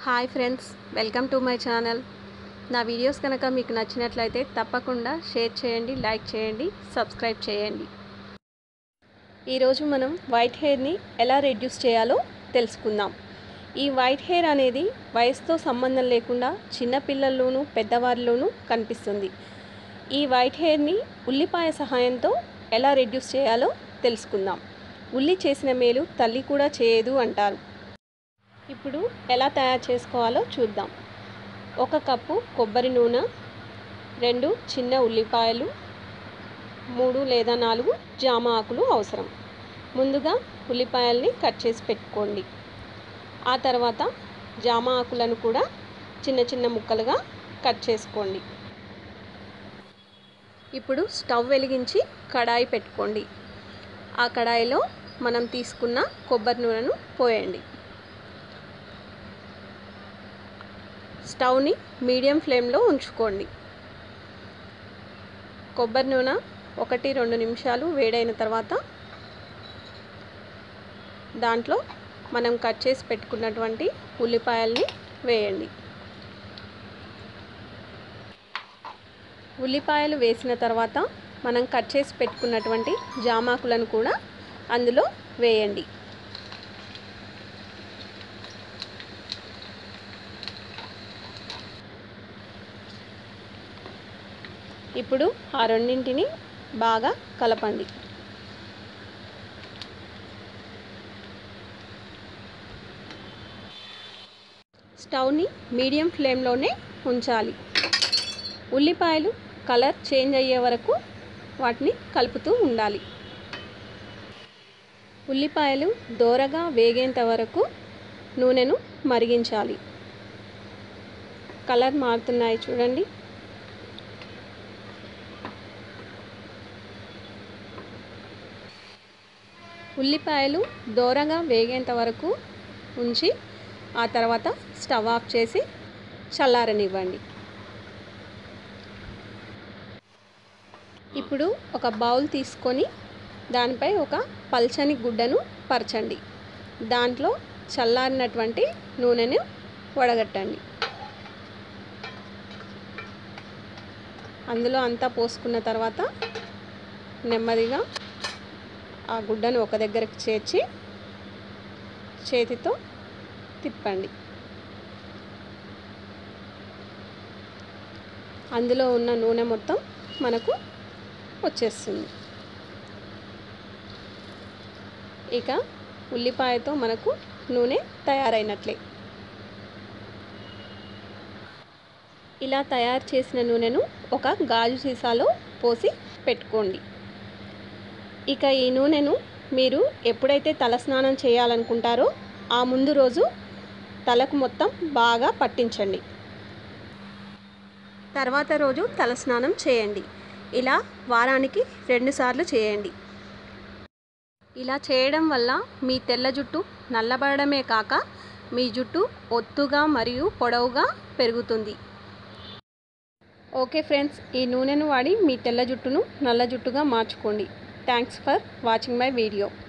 hi friends welcome to my channel నా videos కనుక మీకు నచ్చినట్లయితే తప్పకుండా షేర్ చేయండి లైక్ చేయండి సబ్స్క్రైబ్ చేయండి ఈరోజు మనం వైట్ హెయిర్ని ఎలా రెడ్యూస్ చేయాలో తెలుసుకుందాం ఈ వైట్ హెయిర్ అనేది వయసుతో సంబంధం లేకుండా చిన్నపిల్లల్లోనూ పెద్దవారిలోనూ కనిపిస్తుంది ఈ వైట్ హెయిర్ని ఉల్లిపాయ సహాయంతో ఎలా రెడ్యూస్ చేయాలో తెలుసుకుందాం ఉల్లి చేసిన మేలు తల్లి కూడా చేయదు అంటారు ఇప్పుడు ఎలా తయారు చేసుకోవాలో చూద్దాం ఒక కప్పు కొబ్బరి నూనె రెండు చిన్న ఉల్లిపాయలు మూడు లేదా నాలుగు జామ ఆకులు అవసరం ముందుగా ఉల్లిపాయల్ని కట్ చేసి పెట్టుకోండి ఆ తర్వాత జామ ఆకులను కూడా చిన్న చిన్న ముక్కలుగా కట్ చేసుకోండి ఇప్పుడు స్టవ్ వెలిగించి కడాయి పెట్టుకోండి ఆ కడాయిలో మనం తీసుకున్న కొబ్బరి నూనెను పోయండి స్టవ్ని మీడియం ఫ్లేమ్లో ఉంచుకోండి కొబ్బరి నూనె ఒకటి రెండు నిమిషాలు వేడైన తర్వాత దాంట్లో మనం కట్ చేసి పెట్టుకున్నటువంటి ఉల్లిపాయల్ని వేయండి ఉల్లిపాయలు వేసిన తర్వాత మనం కట్ చేసి పెట్టుకున్నటువంటి జామాకులను కూడా అందులో వేయండి ఇప్పుడు ఆ రెండింటిని బాగా కలపండి స్టవ్ని మీడియం ఫ్లేమ్లోనే ఉంచాలి ఉల్లిపాయలు కలర్ చేంజ్ అయ్యే వరకు వాటిని కలుపుతూ ఉండాలి ఉల్లిపాయలు దోరగా వేగేంత వరకు నూనెను మరిగించాలి కలర్ మారుతున్నాయి చూడండి ఉల్లిపాయలు దోరగా వేగేంత వరకు ఉంచి ఆ తర్వాత స్టవ్ ఆఫ్ చేసి చల్లారనివ్వండి ఇప్పుడు ఒక బౌల్ తీసుకొని దానిపై ఒక పల్చని గుడ్డను పరచండి దాంట్లో చల్లారినటువంటి నూనెను వడగట్టండి అందులో అంతా పోసుకున్న తర్వాత నెమ్మదిగా ఆ గుడ్డను ఒక దగ్గరకు చేర్చి చేతితో తిప్పండి అందులో ఉన్న నూనె మొత్తం మనకు వచ్చేస్తుంది ఇక ఉల్లిపాయతో మనకు నూనె తయారైనట్లే ఇలా తయారు చేసిన నూనెను ఒక గాజు సీసాలో పోసి పెట్టుకోండి ఇక ఈ నూనెను మీరు ఎప్పుడైతే తలస్నానం చేయాలనుకుంటారో ఆ ముందు రోజు తలకు మొత్తం బాగా పట్టించండి తర్వాత రోజు తలస్నానం చేయండి ఇలా వారానికి రెండుసార్లు చేయండి ఇలా చేయడం వల్ల మీ తెల్ల జుట్టు నల్లబడమే కాక మీ జుట్టు ఒత్తుగా మరియు పొడవుగా పెరుగుతుంది ఓకే ఫ్రెండ్స్ ఈ నూనెను వాడి మీ తెల్ల జుట్టును నల్ల జుట్టుగా మార్చుకోండి thanks for watching my video